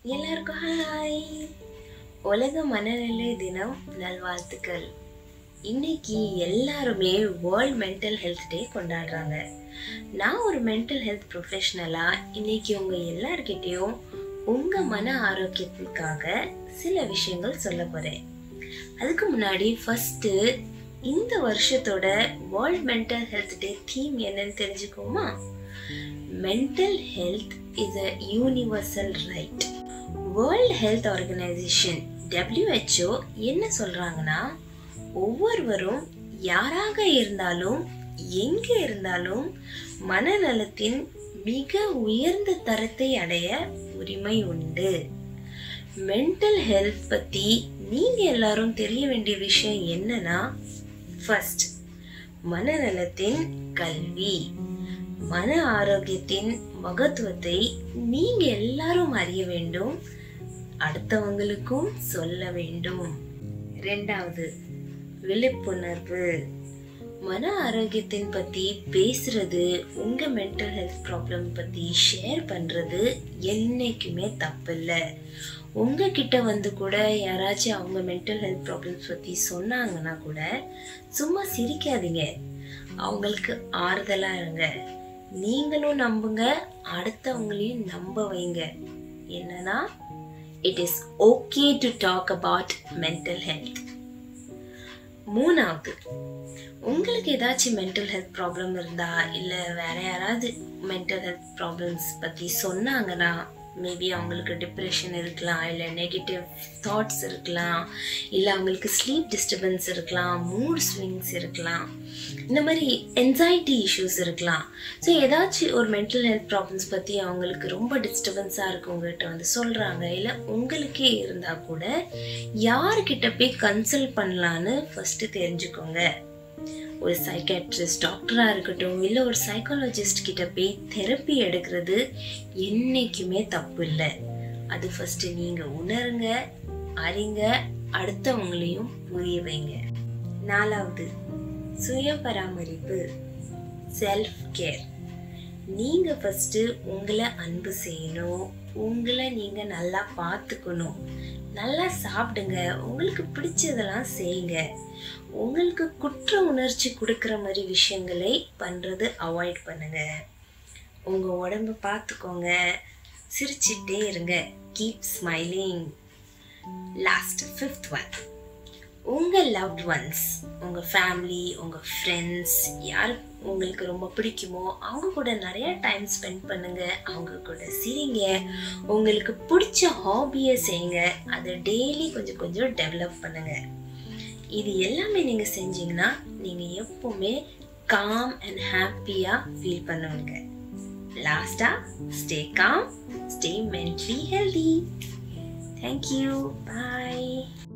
எல்லாருக்கும் ஹாய் உலக மனநிலை தினம் நல்வாழ்த்துக்கள் இன்னைக்கு எல்லாருமே வேர்ல்ட் மென்டல் ஹெல்த் டே கொண்டாடுறாங்க நான் ஒரு மென்டல் ஹெல்த் ப்ரொஃபஷனலா இன்னைக்கு உங்க எல்லார்கிட்டயும் உங்க மன ஆரோக்கியத்துக்காக சில விஷயங்கள் சொல்ல போறேன் அதுக்கு முன்னாடி ஃபர்ஸ்ட் இந்த வருஷத்தோட world mental health day theme என்னன்னு தெரிஞ்சுக்கோமா mental health is a universal right world health organization WHO என்ன சொல்றாங்கன்னா ஒவ்வொருவரும் யாராக இருந்தாலும் எங்க இருந்தாலும் மனநலத்தின் மிக உயர்ந்த தரத்தை அடைய உரிமை உண்டு மென்டல் ஹெல்த் பத்தி நீங்க எல்லாரும் தெரிய வேண்டிய விஷயம் என்னன்னா ஃபர்ஸ்ட் மனநலத்தின் கல்வி மன ஆரோக்கியத்தின் மகத்துவத்தை நீங்க எல்லாரும் அறிய வேண்டும் அடுத்தவங்களுக்கும் சொல்ல வேண்டும் ரெண்டாவது விழிப்புணர்வு மன ஆரோக்கியத்தின் பத்தி பேசுறது உங்க மென்டல் ஹெல்த் ப்ராப்ளம் பத்தி ஷேர் பண்றது என்னைக்குமே தப்பில்லை உங்ககிட்ட வந்து கூட யாராச்சும் அவங்க மென்டல் ஹெல்த் ப்ராப்ளம்ஸ் பத்தி சொன்னாங்கன்னா கூட சும்மா சிரிக்காதீங்க அவங்களுக்கு ஆறுதலா இருங்க நீங்களும் நம்புங்க அடுத்தவங்களையும் நம்ப வைங்க என்னன்னா it is okay to talk about mental health மூணாவது உங்களுக்கு ஏதாச்சும் மென்டல் ஹெல்த் ப்ராப்ளம் இருந்தா இல்லை வேற யாராவது மென்டல் ஹெல்த் ப்ராப்ளம்ஸ் பற்றி சொன்னாங்கன்னா மேபி அவங்களுக்கு டிப்ரெஷன் இருக்கலாம் இல்லை நெகட்டிவ் தாட்ஸ் இருக்கலாம் இல்லை அவங்களுக்கு ஸ்லீப் டிஸ்டர்பன்ஸ் இருக்கலாம் மூட் ஸ்விங்ஸ் இருக்கலாம் இந்த மாதிரி என்சைட்டி இஷ்யூஸ் இருக்கலாம் ஸோ ஏதாச்சும் ஒரு மென்டல் ஹெல்த் ப்ராப்ளம்ஸ் பற்றி அவங்களுக்கு ரொம்ப டிஸ்டர்பன்ஸாக இருக்கு உங்கள்கிட்ட வந்து சொல்கிறாங்க இல்லை உங்களுக்கே இருந்தால் கூட யார்கிட்ட போய் கன்சல்ட் பண்ணலான்னு ஃபஸ்ட்டு தெரிஞ்சுக்கோங்க ஒரு சைக்காட்ரிஸ்ட் டாக்டராக இருக்கட்டும் இல்லை ஒரு சைக்காலஜிஸ்ட் கிட்ட போய் தெரப்பி எடுக்கிறது என்னைக்குமே தப்பு இல்லை அது ஃபஸ்ட்டு நீங்கள் உணருங்க அறிங்க அடுத்தவங்களையும் புரிய வைங்க நாலாவது சுய பராமரிப்பு செல்ஃப் கேர் நீங்கள் ஃபஸ்ட்டு உங்களை அன்பு செய்யணும் உங்களை நீங்கள் நல்லா பார்த்துக்கணும் நல்லா சாப்பிடுங்க உங்களுக்கு பிடிச்சதெல்லாம் செய்யுங்க உங்களுக்கு குற்ற உணர்ச்சி கொடுக்குற மாதிரி விஷயங்களை பண்ணுறது அவாய்ட் பண்ணுங்க உங்கள் உடம்ப பார்த்துக்கோங்க சிரிச்சிட்டே இருங்க keep smiling last fifth one உங்கள் லவ்ட் ஒன்ஸ் உங்கள் ஃபேமிலி உங்கள் ஃப்ரெண்ட்ஸ் யார் உங்களுக்கு ரொம்ப பிடிக்குமோ அவங்க கூட நிறைய டைம் ஸ்பெண்ட் பண்ணுங்க அவங்க கூட சிரிங்க உங்களுக்கு பிடிச்ச ஹாபியை செய்யுங்க அதை டெய்லி கொஞ்சம் கொஞ்சம் டெவலப் பண்ணுங்க இது எல்லாமே நீங்கள் செஞ்சீங்கன்னா நீங்கள் எப்பவுமே காம் அண்ட் ஹாப்பியாக ஃபீல் பண்ணுவீங்க லாஸ்டாக stay calm stay mentally healthy thank you பாய்